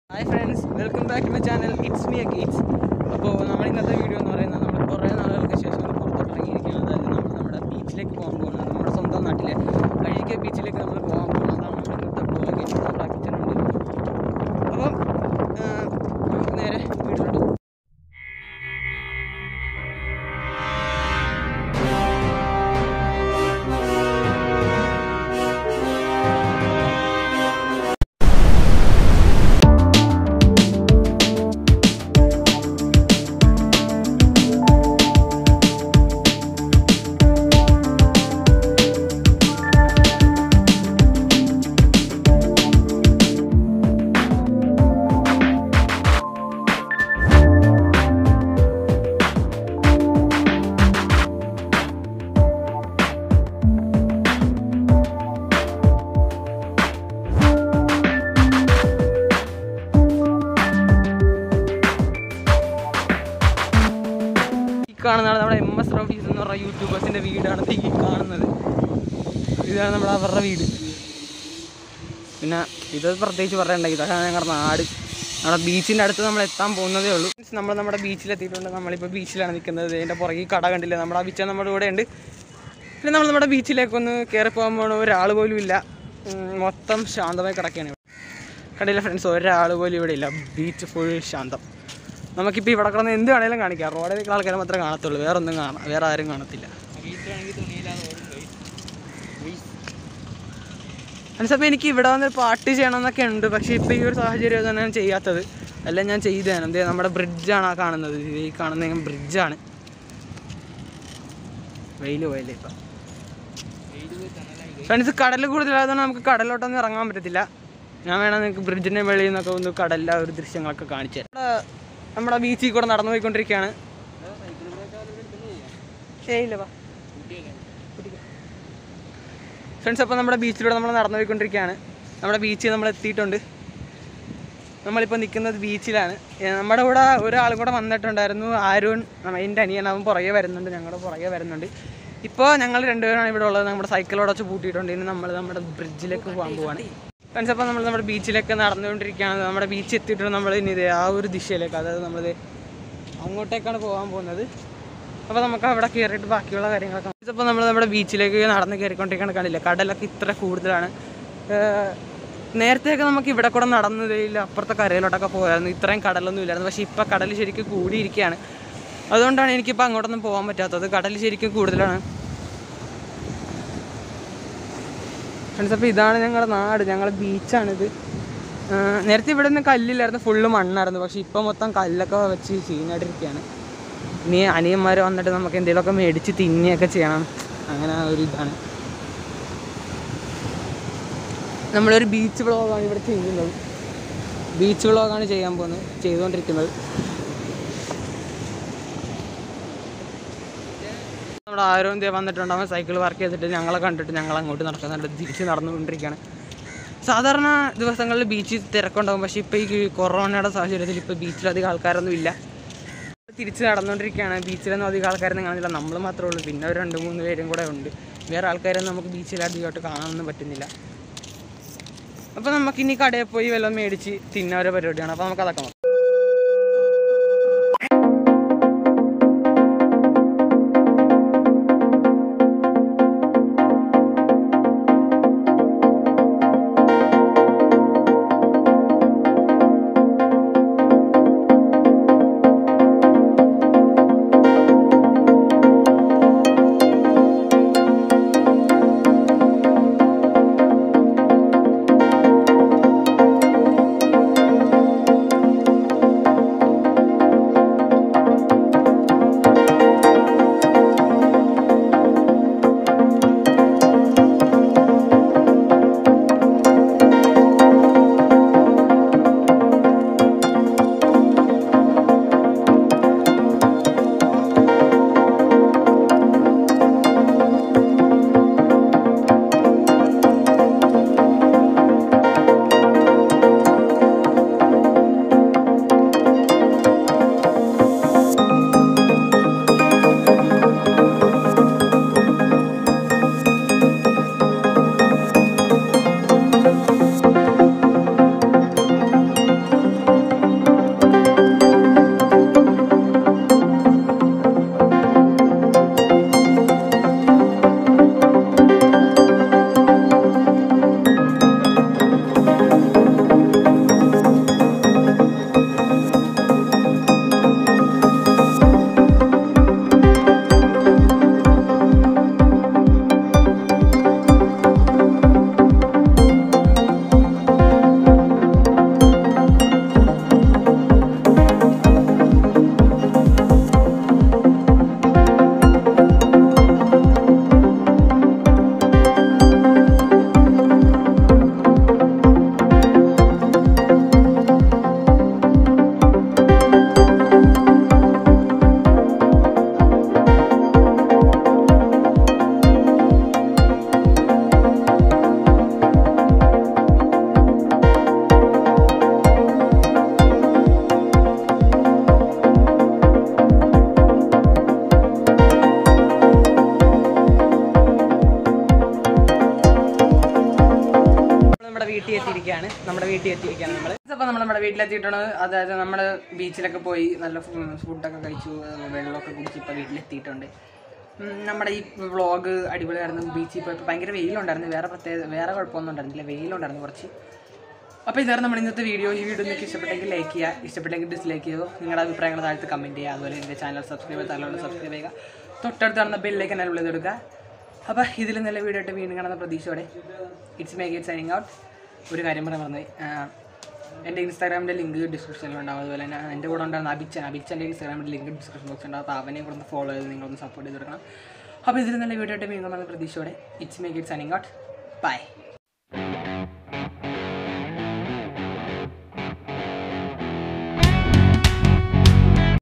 hi friends welcome back to my channel it's me Geets അപ്പോൾ നമ്മൾ ഇന്നത്തെ വീഡിയോ എന്ന് പറയുന്നത് നമ്മൾ കുറേ നാളുകൾക്ക് ശേഷം ഒന്ന് പുറത്തോട്ട് ഇറങ്ങിയിരിക്കുകയാണ് അതായത് നമ്മൾ നമ്മുടെ ബീച്ചിലേക്ക് പോകാൻ പോകുന്നത് നമ്മുടെ സ്വന്തം നാട്ടിലെ അഴീക്ക ബീച്ചിലേക്ക് നമ്മൾ പോകാൻ പോകുന്നത് അതാണ് നമ്മൾ ഇന്നത്തെ ബ്ലോഗ് നമ്മൾ ആക്കിയിട്ടുണ്ട് അപ്പം ആ, നമുക്ക് നേരെ വീട്ടിലോട്ട് പോകാം ഈ കാണുന്നതാണ് നമ്മുടെ എം എസ് റഫീസ് എന്ന് പറഞ്ഞ യൂട്യൂബേഴ്സിൻ്റെ വീടാണ് ദേ ഈ കാണുന്നത് ഇതാണ് നമ്മുടെ അവരുടെ വീട് പിന്നെ ഇത് പ്രത്യേകിച്ച് പറയണ്ട ഇതൊക്കെ ഞങ്ങളുടെ നാട് നമ്മുടെ ബീച്ചിൻ്റെ അടുത്ത് നമ്മൾ എത്താൻ പോകുന്നതേ ഉള്ളൂ നമ്മൾ നമ്മുടെ ബീച്ചിലെത്തിയിട്ടുണ്ട് നമ്മളിപ്പോൾ ബീച്ചിലാണ് നിൽക്കുന്നത് ഇതിൻ്റെ പുറകെ ഈ കട കണ്ടില്ലേ നമ്മുടെ ആ ബീച്ച നമ്മുടെ കൂടെ ഉണ്ട് പിന്നെ നമ്മൾ നമ്മുടെ ബീച്ചിലേക്കൊന്ന് കയറി പോകാൻ പോകണ ഒരാൾ പോലും ഇല്ല ഉം, മൊത്തം ശാന്തമായി കിടക്കുകയാണ് ഇവിടെ കണ്ടില്ല ഫ്രണ്ട്സ് ഒരാൾ പോലും ഇവിടെ ഇല്ല ബീച്ച് ഫുൾ ശാന്തം നമുക്കിപ്പോൾ ഇവിടെ കിടന്ന് എന്ത് വേണേലും കാണിക്കാം റോഡിൽ നിൽക്കുന്ന ആൾക്കാരെ മാത്രമേ കാണത്തുള്ളൂ വേറെ ഒന്നും കാണാം വേറെ ആരും കാണത്തില്ല മനസ്സിലപ്പോൾ എനിക്ക് ഇവിടെ വന്ന് പാട്ട് ചെയ്യണമെന്നൊക്കെ ഉണ്ട് പക്ഷേ ഇപ്പോൾ ഈ ഒരു സാഹചര്യം തന്നെ ഞാൻ ചെയ്യാത്തത് എല്ലാം ഞാൻ ചെയ്തതാണ് എന്തേ നമ്മുടെ ബ്രിഡ്ജാണ് ആ കാണുന്നത് ഇത് ഈ കാണുന്ന ബ്രിഡ്ജാണ് വെയിൽ പോയല്ലേ ഇപ്പം ഫ്രണ്ട്സ് കടൽ കൂടുതലായതുകൊണ്ട് നമുക്ക് കടലോട്ടൊന്നും ഇറങ്ങാൻ പറ്റത്തില്ല ഞാൻ വേണം നിങ്ങൾക്ക് ബ്രിഡ്ജിൻ്റെ വെളിയിൽ നിന്നൊക്കെ ഒന്ന് കടലിലെ ആ ഒരു ദൃശ്യങ്ങളൊക്കെ കാണിച്ചു തരാം ഇവിടെ നമ്മുടെ ബീച്ചിൽ കൂടെ നടന്നു പോയിക്കൊണ്ടിരിക്കുകയാണ് ശരിയില്ല വാ ഫ്രണ്ട്സ് അപ്പോൾ നമ്മുടെ ബീച്ചിലൂടെ നമ്മൾ നടന്നു പോയിക്കൊണ്ടിരിക്കുകയാണ് നമ്മുടെ ബീച്ചിൽ നമ്മൾ എത്തിയിട്ടുണ്ട് നമ്മളിപ്പോൾ നിൽക്കുന്നത് ബീച്ചിലാണ് ഏ, നമ്മുടെ കൂടെ ഒരാളും കൂടെ വന്നിട്ടുണ്ടായിരുന്നു ആരുൺ നമ്മ- എൻ്റെ അനിയൻ അവൻ പുറകെ വരുന്നുണ്ട് ഞങ്ങളുടെ പുറകെ വരുന്നുണ്ട് ഇപ്പോൾ ഞങ്ങൾ രണ്ടുപേരാണ് ഇവിടെ ഉള്ളത് നമ്മുടെ സൈക്കിളോടെ വെച്ച് പൂട്ടിയിട്ടുണ്ട് ഇനി നമ്മൾ നമ്മുടെ ബ്രിഡ്ജിലേക്ക് പോകാൻ പോവാണ് ഫ്രണ്ട്സ് അപ്പോൾ നമ്മൾ നമ്മുടെ ബീച്ചിലേക്ക് നടന്നുകൊണ്ടിരിക്കുകയാണ് നമ്മുടെ ബീച്ച് എത്തിയിട്ടുണ്ട് നമ്മൾ ഇനി ഇത് ആ ഒരു ദിശയിലേക്ക് അതായത് നമ്മളിത് അങ്ങോട്ടേക്കാണ് പോകാൻ പോകുന്നത് അപ്പോൾ നമുക്ക് അവിടെ കയറിയിട്ട് ബാക്കിയുള്ള കാര്യങ്ങളൊക്കെ ഇപ്പോൾ നമ്മൾ നമ്മുടെ ബീച്ചിലേക്ക് നടന്ന് കയറിക്കൊണ്ടിരിക്കുകയാണ് കണ്ടില്ല കടലൊക്കെ ഇത്ര കൂടുതലാണ് ഏഹ് നേരത്തെയൊക്കെ നമുക്ക് ഇവിടെ കൂടെ നടന്നതില്ല അപ്പുറത്തെ കരയിലോട്ടൊക്കെ പോയായിരുന്നു ഇത്രയും കടലൊന്നും ഇല്ലായിരുന്നു പക്ഷേ ഇപ്പോൾ കടൽ ശരിക്കും കൂടിയിരിക്കുകയാണ് അതുകൊണ്ടാണ് എനിക്കിപ്പോൾ അങ്ങോട്ടൊന്നും പോകാൻ പറ്റാത്തത് കടൽ ശരിക്കും കൂടുതലാണ് ഫ്രണ്ട്സ് അപ്പോൾ ഇതാണ് ഞങ്ങളുടെ നാട് ഞങ്ങളുടെ ബീച്ചാണിത് ഏഹ് നേരത്തെ ഇവിടെ നിന്ന് കല്ലില്ലായിരുന്നു ഫുള്ള് മണ്ണായിരുന്നു പക്ഷേ ഇപ്പോൾ മൊത്തം കല്ലൊക്കെ വെച്ച് സീനായിട്ടിരിക്കുകയാണ് ഇനി അനിയന്മാർ വന്നിട്ട് നമുക്ക് എന്തെങ്കിലുമൊക്കെ മേടിച്ച് തിന്നുകയൊക്കെ ചെയ്യണം അങ്ങനെ ഒരു ഇതാണ് നമ്മളൊരു ബീച്ച് വ്ളോഗാണ് ഇവിടെ ചെയ്യുന്നത് ബീച്ച് വ്ളോഗാണ് ചെയ്യാൻ പോകുന്നത് ചെയ്തുകൊണ്ടിരിക്കുന്നത് നമ്മുടെ ആരോഗ്യം ദേ വന്നിട്ടുണ്ട് അവൻ സൈക്കിൾ വർക്ക് ചെയ്തിട്ട് ഞങ്ങളെ കണ്ടിട്ട് ഞങ്ങൾ അങ്ങോട്ട് നടക്കുന്നുണ്ട് തിരിച്ച് നടന്നുകൊണ്ടിരിക്കുകയാണ് സാധാരണ ദിവസങ്ങളിൽ ബീച്ചിൽ തിരക്കുണ്ടാകും പക്ഷേ ഇപ്പോൾ ഈ കൊറോണയുടെ സാഹചര്യത്തിൽ ഇപ്പോൾ ബീച്ചിൽ അധികം ആൾക്കാരൊന്നും ഇല്ല തിരിച്ച് നടന്നുകൊണ്ടിരിക്കുകയാണ് ബീച്ചിലൊന്നും അധികം ആൾക്കാരൊന്നും കാണുന്നില്ല നമ്മൾ മാത്രമേ ഉള്ളൂ പിന്നെ ഒരു രണ്ട് മൂന്ന് പേരും കൂടെ ഉണ്ട് വേറെ ആൾക്കാരൊന്നും നമുക്ക് ബീച്ചിൽ അധികമായിട്ട് കാണാനൊന്നും പറ്റുന്നില്ല അപ്പോൾ നമുക്കിനി കടയിൽ പോയി വല്ലതും മേടിച്ച് തിന്ന ഓരോ പരിപാടിയാണ് അപ്പോൾ നമുക്ക് അതൊക്കെ നോക്കാം വീട്ടിൽ എത്തിയിരിക്കുകയാണ് നമ്മൾ അപ്പോൾ നമ്മൾ നമ്മുടെ വീട്ടിലെത്തിയിട്ടാണ് അതായത് നമ്മൾ ബീച്ചിലൊക്കെ പോയി നല്ല ഫുഡൊക്കെ കഴിച്ചു വെള്ളമൊക്കെ കുടിച്ച് ഇപ്പോൾ വീട്ടിലെത്തിയിട്ടുണ്ട് ഉം, നമ്മുടെ ഈ വ്ളോഗ് അടിപൊളിയായിരുന്നു ബീച്ചിൽ പോയപ്പോൾ ഭയങ്കര വെയിലുണ്ടായിരുന്നു വേറെ പ്രത്യേക വേറെ കുഴപ്പമൊന്നും ഉണ്ടായിരുന്നില്ല വെയിലുണ്ടായിരുന്നു കുറച്ച് അപ്പോൾ ഇതായിരുന്നു നമ്മുടെ ഇന്നത്തെ വീഡിയോ ഈ വീഡിയോ നിങ്ങൾക്ക് ഇഷ്ടപ്പെട്ടെങ്കിൽ ലൈക്ക് ചെയ്യുക ഇഷ്ടപ്പെട്ടെങ്കിൽ ഡിസ്ലൈക്ക് ചെയ്തോ നിങ്ങളുടെ അഭിപ്രായങ്ങൾ താഴത്ത് കമൻറ്റ് ചെയ്യുക അതുപോലെ എൻ്റെ ചാനൽ സബ്സ്ക്രൈബ് ചെയ്ത് താഴെ സബ്സ്ക്രൈബ് ചെയ്യുക തൊട്ടടുത്ത് കാണുന്ന ബെല്ലേക്ക് എന്നെ വിളിച്ച് കൊടുക്കുക അപ്പോൾ ഇതിൽ നല്ല വീഡിയോ ആയിട്ട് വീണ്ടും കാണുന്ന പ്രതീക്ഷയോടെ it's make it signing out ഒരു കാര്യം പറയാൻ മറന്നുപോയി ആഹ് എൻ്റെ ഇൻസ്റ്റാഗ്രാമിൻ്റെ ലിങ്ക് ഡിസ്ക്രിപ്ഷനിൽ ഉണ്ടാവും അതുപോലെ തന്നെ എൻ്റെ കൂടെ ഉണ്ടായിരുന്ന അഭിച്ചൻ അഭിച്ചൻ്റെ ഇൻസ്റ്റാഗ്രാമിൻ്റെ ലിങ്ക് ഡിസ്ക്രിപ്ഷൻ ബോക്സ് ഉണ്ടാവും അപ്പോൾ അവനെയും കൂടെ ഒന്ന് ഫോളോ ചെയ്ത് നിങ്ങളൊന്ന് സപ്പോർട്ട് ചെയ്ത് കൊടുക്കണം അപ്പോൾ ഇതിൽ നല്ല വീഡിയോ ആയിട്ട് വീണ്ടും കാണുന്ന പ്രതീക്ഷയോടെ it's make it signing out by